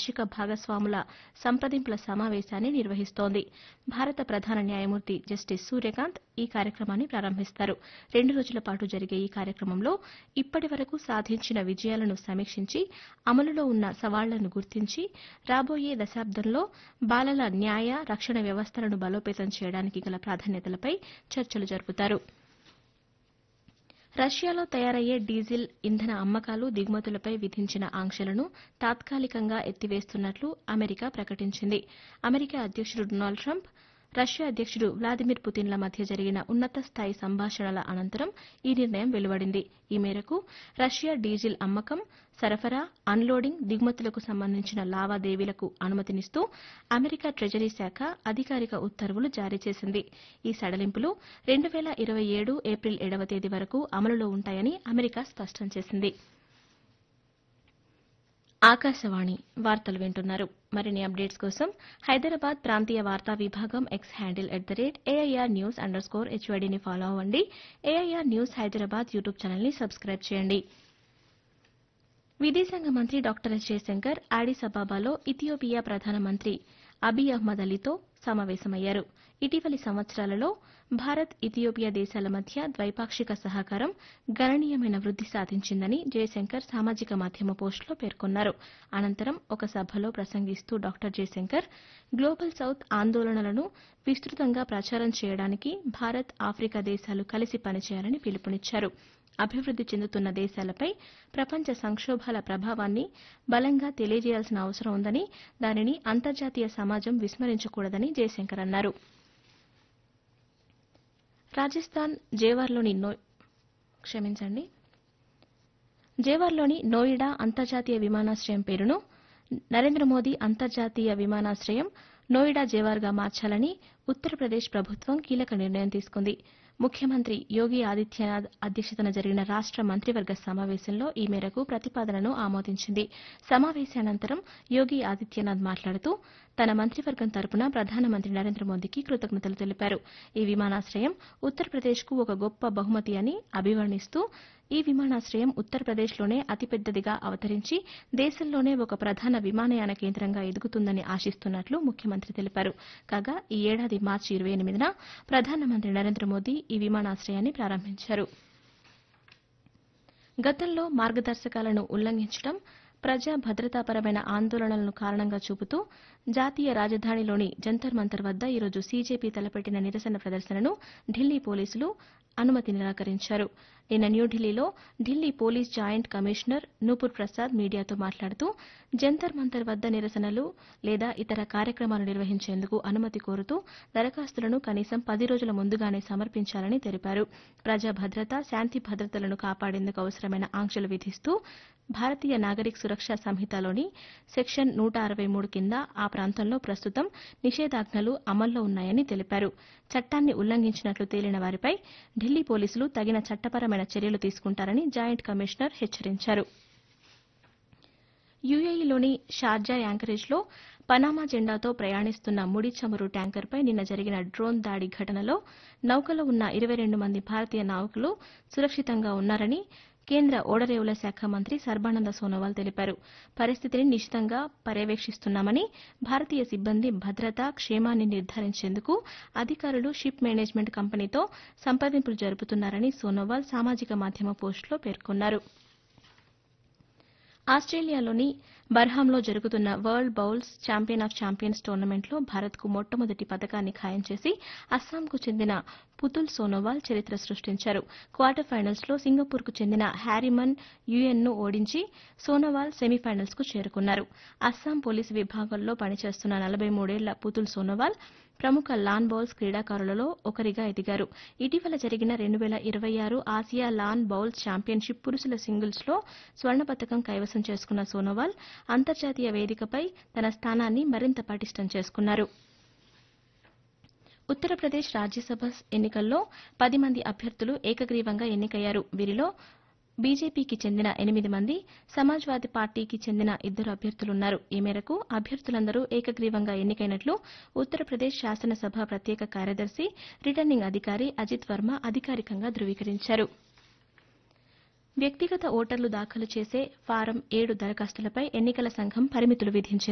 వార్షిక భాగస్వాముల సంప్రదింపుల సమావేశాన్ని నిర్వహిస్తోంది భారత ప్రధాన న్యాయమూర్తి జస్టిస్ సూర్యకాంత్ ఈ కార్యక్రమాన్ని ప్రారంభిస్తారు రెండు రోజుల పాటు జరిగే ఈ కార్యక్రమంలో ఇప్పటి వరకు సాధించిన విజయాలను సమీక్షించి అమలులో ఉన్న సవాళ్లను గుర్తించి రాబోయే దశాబ్దంలో బాలల న్యాయ రక్షణ వ్యవస్థలను బలోపేతం చేయడానికి గల ప్రాధాన్యతలపై చర్చలు జరుపుతారు రష్యాలో తయారయ్యే డీజిల్ ఇంధన అమ్మకాలు దిగుమతులపై విధించిన ఆంక్షలను తాత్కాలికంగా ఎత్తివేస్తున్నట్లు అమెరికా ప్రకటించింది అమెరికా అధ్యక్షుడు డొనాల్డ్ ట్రంప్ రష్యా అధ్యక్షుడు వ్లాదిమిర్ పుతిన్ల మధ్య జరిగిన ఉన్నత స్థాయి సంభాషణల అనంతరం ఈ నిర్ణయం వెలువడింది ఈ మేరకు రష్యా డీజిల్ అమ్మకం సరఫరా అన్లోడింగ్ దిగుమతులకు సంబంధించిన లావాదేవీలకు అనుమతినిస్తూ అమెరికా ట్రెజరీ శాఖ అధికారిక ఉత్తర్వులు జారీ చేసింది ఈ సడలింపులు రెండు వేల ఇరవై ఏడు ఏప్రిల్ ఏడవ తేదీ వరకు అమలులో ఉంటాయని అమెరికా స్పష్టం చేసింది ఆకాశవాణి వార్తలు వింటున్నారు మరిన్ని అప్డేట్స్ కోసం హైదరాబాద్ ప్రాంతీయ వార్తా విభాగం X handle at the rate AIR news underscore హెచ్వైడీని ఫాలో అవ్వండి ఏఐఆర్ న్యూస్ హైదరాబాద్ యూట్యూబ్ ఛానల్ని సబ్స్క్రైబ్ చేయండి విదేశాంగ మంత్రి డాక్టర్ ఎస్ జయశంకర్ ఆడిస్ అబాబాలో ఇథియోపియా ప్రధానమంత్రి అబీ అహ్మద్ అలీతో సమావేశమయ్యారు ఇటీవలి సంవత్సరాలలో భారత్ ఇథియోపియా దేశాల మధ్య ద్వైపాక్షిక సహకారం గణనీయమైన వృద్ది సాధించిందని జయశంకర్ సామాజిక మాధ్యమ పోస్టులో పేర్కొన్నారు అనంతరం ఒక సభలో ప్రసంగిస్తూ డాక్టర్ జయశంకర్ గ్లోబల్ సౌత్ ఆందోళనలను విస్తృతంగా ప్రచారం చేయడానికి భారత్ ఆఫ్రికా దేశాలు కలిసి పనిచేయాలని పిలుపునిచ్చారు అభివృద్ది చెందుతున్న దేశాలపై ప్రపంచ సంక్షోభాల ప్రభావాన్ని బలంగా తెలియజేయాల్సిన అవసరం ఉందని దానిని అంతర్జాతీయ సమాజం విస్మరించకూడదని జయశంకర్ అన్నారు రాజస్థాన్ జేవార్లోని నో క్షమించండి జేవార్లోని నోయిడా అంతర్జాతీయ విమానాశ్రయం పేరును నరేంద్ర మోదీ అంతర్జాతీయ విమానాశ్రయం నోయిడా జేవార్గా మార్చాలని ఉత్తరప్రదేశ్ ప్రభుత్వం కీలక నిర్ణయం తీసుకుంది ముఖ్యమంత్రి యోగి ఆదిత్యనాథ్ అధ్యక్షతన జరిగిన రాష్ట మంత్రివర్గ సమావేశంలో ఈ మేరకు ప్రతిపాదనను ఆమోదించింది సమావేశానంతరం యోగి ఆదిత్యనాథ్ మాట్లాడుతూ తన మంత్రివర్గం తరపున ప్రధానమంత్రి నరేంద్ర మోదీకి కృతజ్ఞతలు తెలిపారు ఈ విమానాశ్రయం ఉత్తరప్రదేశ్కు ఒక గొప్ప బహుమతి అని అభివర్ణిస్తూ ఈ విమానాశ్రయం ఉత్తరప్రదేశ్లోనే అతిపెద్దదిగా అవతరించి దేశంలోనే ఒక ప్రధాన విమానయాన కేంద్రంగా ఎదుగుతుందని ఆశిస్తున్నట్లు ముఖ్యమంత్రి తెలిపారు కాగా ఈ ఏడాది మార్చి ఇరవై ఎనిమిదిన ప్రధానమంత్రి నరేంద్ర మోదీ ఈ విమానాశ్రయాన్ని ప్రారంభించారు గతంలో మార్గదర్శకాలను ఉల్లంఘించడం ప్రజా భద్రతాపరమైన ఆందోళనలను కారణంగా చూపుతూ జాతీయ రాజధానిలోని జంతర్ మంతర్ వద్ద ఈరోజు సీజేపీ తలపెట్టిన నిరసన ప్రదర్శనను ఢిల్లీ పోలీసులు అనుమతి నిరాకరించారు నిన్న న్యూఢిల్లీలో Delhi police joint commissioner Nupur Prasad మీడియాతో మాట్లాడుతూ జంతర్ మంతర్ వద్ద నిరసనలు లేదా ఇతర కార్యక్రమాలు నిర్వహించేందుకు అనుమతి కోరుతూ దరఖాస్తులను కనీసం పది రోజుల ముందుగానే సమర్పించాలని తెలిపారు ప్రజా భద్రత శాంతి భద్రతలను కాపాడేందుకు అవసరమైన ఆంక్షలు విధిస్తూ భారతీయ నాగరిక్ సురక్షా సంహితలోని సెక్షన్ నూట అరవై మూడు కింద ఆ ప్రాంతంలో ప్రస్తుతం నిషేధాజ్ఞలు అమల్లో ఉన్నాయని తెలిపారు చట్టాన్ని ఉల్లంఘించినట్లు తేలిన వారిపై ఢిల్లీ పోలీసులు తగిన చట్టపరమైన చర్యలు తీసుకుంటారని జాయింట్ కమిషనర్ హెచ్చరించారు యుఏఈలోని షార్జా యాంకరేజ్లో పనామా జెండాతో ప్రయాణిస్తున్న ముడి చమురు ట్యాంకర్పై నిన్న జరిగిన డ్రోన్ దాడి ఘటనలో నౌకలో ఉన్న ఇరవై రెండు మంది భారతీయ నావికులు సురక్షితంగా ఉన్నారని కేంద్ర ఓడరేవుల శాఖ మంత్రి సర్బానంద సోనోవాల్ తెలిపారు పరిస్థితిని నిశితంగా పర్యవేక్షిస్తున్నామని భారతీయ సిబ్బంది భద్రత క్షేమాన్ని నిర్ధారించేందుకు అధికారులు షిప్ మేనేజ్మెంట్ కంపెనీతో సంప్రదింపులు జరుపుతున్నారని సోనోవాల్ సామాజిక మాధ్యమ పోస్టులో పేర్కొన్నారు ఆస్ట్రేలియాలోని బర్హాంలో జరుగుతున్న world bowls champion of champions టోర్నమెంట్లో భారత్కు మొట్టమొదటి పథకాన్ని ఖాయం చేసి అస్సాంకు చెందిన పుతుల్ సోనోవాల్ చరిత్ర సృష్టించారు క్వార్టర్ ఫైనల్స్లో సింగపూర్కు చెందిన హ్యారిమన్ యుఎన్ను ఓడించి సోనోవాల్ సెమీఫైనల్స్కు చేరుకున్నారు అస్సాం పోలీసు విభాగంలో పనిచేస్తున్న నలభై మూడేళ్ల పుతుల్ సోనోవాల్ ప్రముఖ లాన్ బౌల్స్ క్రీడాకారులలో ఒకరిగా ఎదిగారు ఇటీవల జరిగిన రెండు వేల ఇరవై ఆరు ఆసియా లాన్ బౌల్స్ ఛాంపియన్షిప్ పురుషుల సింగిల్స్లో స్వర్ణ పతకం కైవసం చేసుకున్న సోనోవాల్ అంతర్జాతీయ వేదికపై తన స్థానాన్ని మరింత పటిష్టం చేసుకున్నారు ఉత్తరప్రదేశ్ రాజ్యసభ ఎన్నికల్లో పది మంది అభ్యర్థులు ఏకగ్రీవంగా ఎన్నికయ్యారు వీరిలో బీజేపీకి చెందిన ఎనిమిది మంది సమాజ్వాదీ పార్టీకి చెందిన ఇద్దరు అభ్యర్థులున్నారు ఈ మేరకు అభ్యర్థులందరూ ఏకగ్రీవంగా ఎన్నికైనట్లు ఉత్తరప్రదేశ్ శాసనసభ ప్రత్యేక కార్యదర్శి రిటర్నింగ్ అధికారి అజిత్ వర్మ అధికారికంగా ధృవీకరించారు వ్యక్తిగత ఓటర్లు దాఖలు చేసే ఫారం ఏడు దరఖాస్తులపై ఎన్నికల సంఘం పరిమితులు విధించింది